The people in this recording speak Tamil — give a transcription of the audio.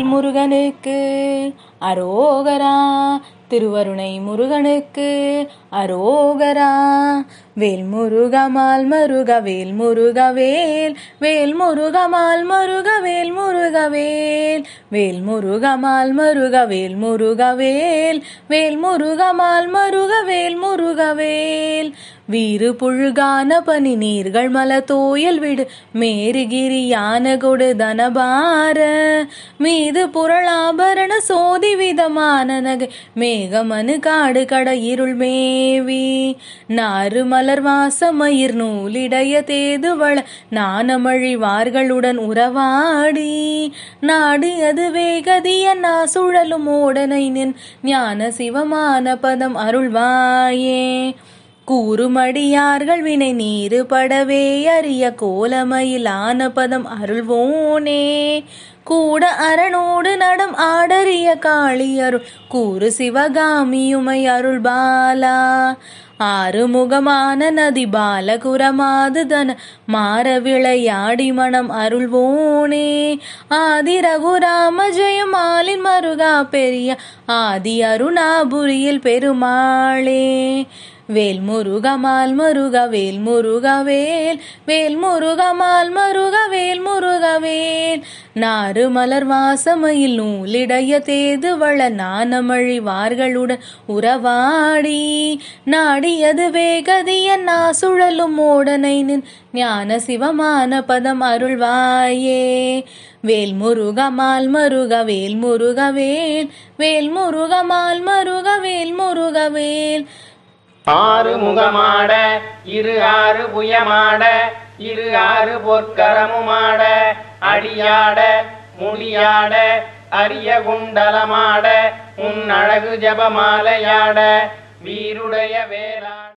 முருகனுக்கு அரோகரா திருவருணை முருகனுக்கு அரோகரா வேல் முருகமால் மருக வேல் முருக வேல் வேல் முருகமால் மருக வேல் முருக வேல் வேல் முருகமால் மருக வேல் முருக வேல் வேல் முருகமால் மருக வேல் முருக வேல் வீறு புழுகான பனி நீர்கள் மல தோயல் விடு மேருகிரி யான கொடு தனபார மீது புரளாபரண சோதி விதமான நகை மேகமனு காடு கட இருள் மேவி நாறு மலர் வாசமயிர் நூலிடைய தேதுவள நாணமழிவார்களுடன் உறவாடி நாடு அது வேகதிய நா சுழலும் ஓடனை நின் ஞான சிவமான பதம் அருள்வாயே கூறுமடியார்கள் வினை நீரு படவே அறிய கோலமயிலான பதம் அருள்வோனே கூட அரணோடு நடம் ஆடறிய காளியருள் கூறு சிவகாமியுமை அருள் பாலா ஆறுமுகமான நதி பாலகுரமாது தன மாற விளையாடி மனம் அருள்வோனே ஆதி ரகுராம ஜெயமாலின் மருகா பெரிய ஆதி அருணாபுரியில் பெருமாளே வேல் முருகமால் மருக வேல் முருக வேல் வேல் முருகமால் மருக வேல் முருக வேல் நாறு மலர் வாசமையில் நூலிடைய தேது வள நாணமழிவார்களுடன் உறவாடி நாடியது வேகதிய நா சுழலும் ஓடனை நின் ஞான சிவமான பதம் அருள்வாயே வேல் முருகமால் மருக வேல் முருக வேல் வேல் முருகமால் மருக வேல் முருக வேல் ஆறு முகமாட இரு ஆறு புயமாட இரு ஆறு பொற்கரமுமாட அடியாட முடியாட அரிய குண்டலமாட உன் அழகு ஜபமாலையாட வீருடைய வேளாண்